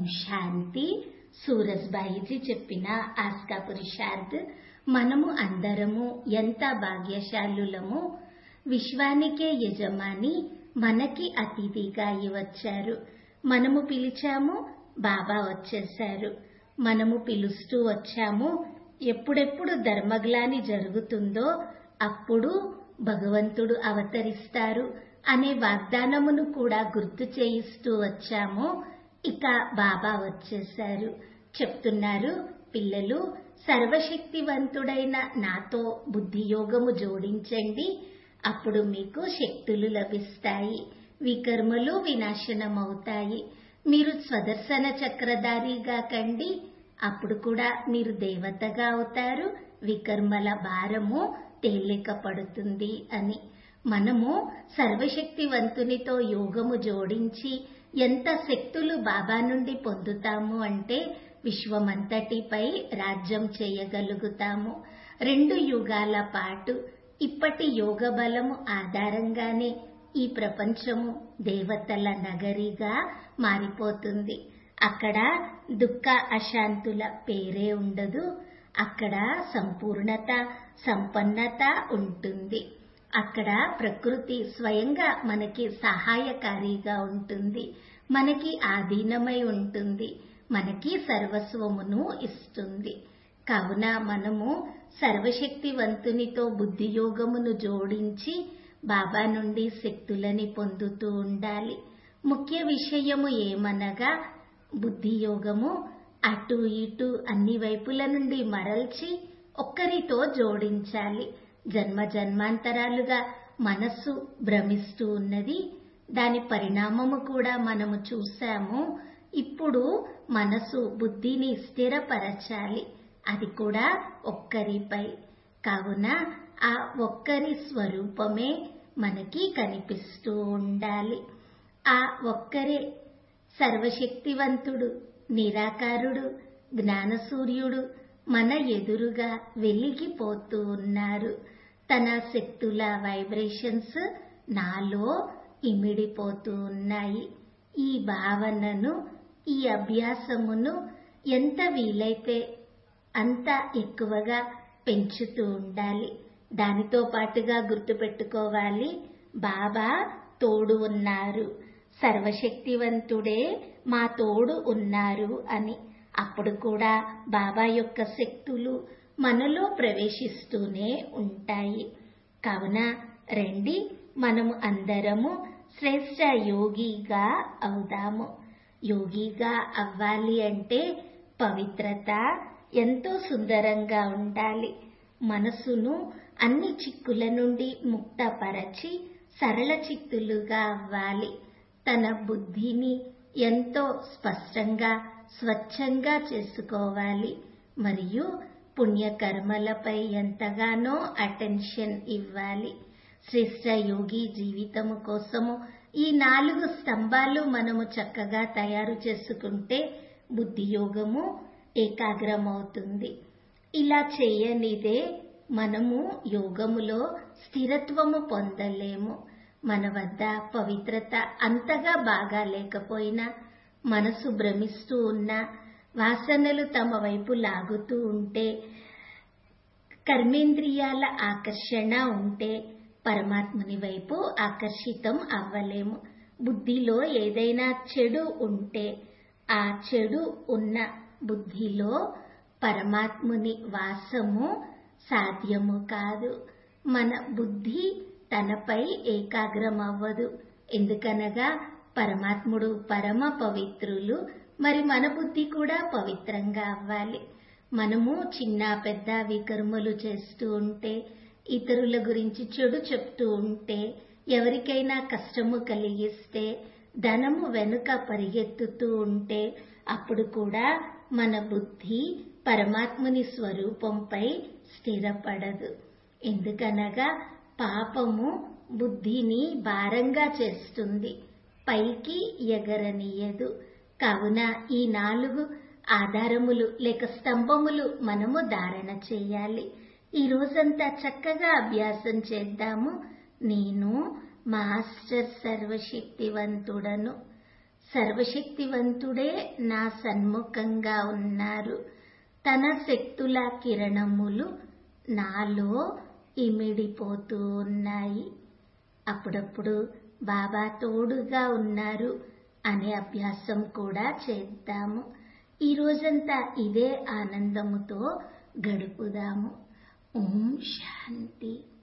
శాంతి సూరజ్బాయిజీ చెప్పిన ఆస్కా పురుషార్థ్ మనము అందరము ఎంత భాగ్యశాలులము విశ్వానికే యజమాని మనకి అతిథిగా అయి వచ్చారు మనము పిలిచాము బాబా వచ్చేశారు మనము పిలుస్తూ వచ్చాము ఎప్పుడెప్పుడు ధర్మగ్లాని జరుగుతుందో అప్పుడు భగవంతుడు అవతరిస్తారు అనే వాగ్దానమును కూడా గుర్తు చేయిస్తూ వచ్చాము ఇక బాబా వచ్చేశారు చెప్తున్నారు పిల్లలు సర్వశక్తివంతుడైన నాతో బుద్ధియోగము జోడించండి అప్పుడు మీకు శక్తులు లభిస్తాయి వికర్మలు వినాశనమవుతాయి మీరు స్వదర్శన చక్రధారిగా కండి అప్పుడు కూడా మీరు దేవతగా అవుతారు వికర్మల భారము తేలిక పడుతుంది అని మనము సర్వశక్తివంతునితో యోగము జోడించి ఎంత శక్తులు బాబా నుండి పొందుతాము అంటే విశ్వమంతటిపై రాజ్యం చేయగలుగుతాము రెండు యుగాల పాటు ఇప్పటి యోగ బలము ఆధారంగానే ఈ ప్రపంచము దేవతల నగరిగా మారిపోతుంది అక్కడ దుఃఖ అశాంతుల పేరే ఉండదు అక్కడ సంపూర్ణత సంపన్నత ఉంటుంది అక్కడ ప్రకృతి స్వయంగా మనకి సహాయకారిగా ఉంటుంది మనకి ఆధీనమై ఉంటుంది మనకి సర్వస్వమును ఇస్తుంది కావున మనము సర్వశక్తివంతునితో బుద్ధియోగమును జోడించి బాబా నుండి శక్తులని పొందుతూ ఉండాలి ముఖ్య విషయము ఏమనగా బుద్ధియోగము అటు ఇటు అన్ని వైపుల నుండి మరల్చి ఒక్కరితో జోడించాలి జన్మ జన్మాంతరాలుగా మనస్సు భ్రమిస్తూ ఉన్నది దాని పరిణామము కూడా మనము చూశాము ఇప్పుడు మనసు బుద్ధిని స్థిరపరచాలి అది కూడా ఒక్కరిపై కావున ఆ ఒక్కరి స్వరూపమే మనకి కనిపిస్తూ ఉండాలి ఆ ఒక్కరే సర్వశక్తివంతుడు నిరాకారుడు జ్ఞానసూర్యుడు మన ఎదురుగా వెలిగిపోతూ ఉన్నారు తన శక్తుల వైబ్రేషన్స్ నాలో ఇమిడిపోతూ ఉన్నాయి ఈ భావనను ఈ అభ్యాసమును ఎంత వీలైతే అంత ఎక్కువగా పెంచుతూ ఉండాలి దానితో పాటుగా గుర్తుపెట్టుకోవాలి బాబా తోడు ఉన్నారు సర్వశక్తివంతుడే మా తోడు ఉన్నారు అని అప్పుడు కూడా బాబా యొక్క శక్తులు మనలో ప్రవేశిస్తూనే ఉంటాయి కావున రండి మనము అందరము శ్రేష్ట యోగిగా అవుదాము యోగిగా అవ్వాలి అంటే పవిత్రత ఎంతో సుందరంగా ఉండాలి మనసును అన్ని చిక్కుల నుండి ముక్తపరచి సరళ చిత్తులుగా అవ్వాలి తన బుద్ధిని ఎంతో స్పష్టంగా స్వచ్ఛంగా చేసుకోవాలి మరియు పుణ్యకర్మలపై ఎంతగానో అటెన్షన్ ఇవ్వాలి శ్రేష్ట యోగి జీవితము కోసము ఈ నాలుగు స్తంభాలు మనము చక్కగా తయారు చేసుకుంటే బుద్ధి యోగము ఏకాగ్రమవుతుంది ఇలా చేయనిదే మనము యోగములో స్థిరత్వము పొందలేము మన వద్ద పవిత్రత అంతగా బాగా లేకపోయినా మనసు భ్రమిస్తూ ఉన్నా వాసనలు తమ వైపు లాగుతూ ఉంటే కర్మేంద్రియాల ఆకర్షణ ఉంటే పరమాత్ముని వైపు ఆకర్షితం అవ్వలేము బుద్ధిలో ఏదైనా చెడు ఉంటే ఆ చెడు ఉన్న బుద్ధిలో పరమాత్ముని వాసము సాధ్యము కాదు మన బుద్ధి తనపై ఏకాగ్రమవ్వదు ఎందుకనగా పరమాత్ముడు పరమ పవిత్రులు మరి మన బుద్ధి కూడా పవిత్రంగా అవ్వాలి మనము చిన్న పెద్ద వికర్మలు చేస్తూ ఉంటే ఇతరుల గురించి చెడు చెప్తూ ఉంటే ఎవరికైనా కష్టము కలిగిస్తే ధనము వెనుక పరిగెత్తుతూ ఉంటే అప్పుడు కూడా మన బుద్ధి పరమాత్ముని స్వరూపంపై స్థిరపడదు ఎందుకనగా పాపము బుద్ధిని భారంగా చేస్తుంది పైకి ఎగరనీయదు కావున ఈ నాలుగు ఆధారములు లేక స్తంభములు మనము ధారణ చేయాలి ఈ రోజంతా చక్కగా అభ్యాసం చేద్దాము నేను మాస్టర్ సర్వశక్తివంతుడను సర్వశక్తివంతుడే నా సన్ముఖంగా ఉన్నారు తన శక్తుల కిరణములు నాలో ఇమిడిపోతూ ఉన్నాయి అప్పుడప్పుడు బాబా తోడుగా ఉన్నారు అనే అభ్యాసం కూడా చేద్దాము ఈ రోజంతా ఇదే ఆనందముతో గడుపుదాము ఓం శాంతి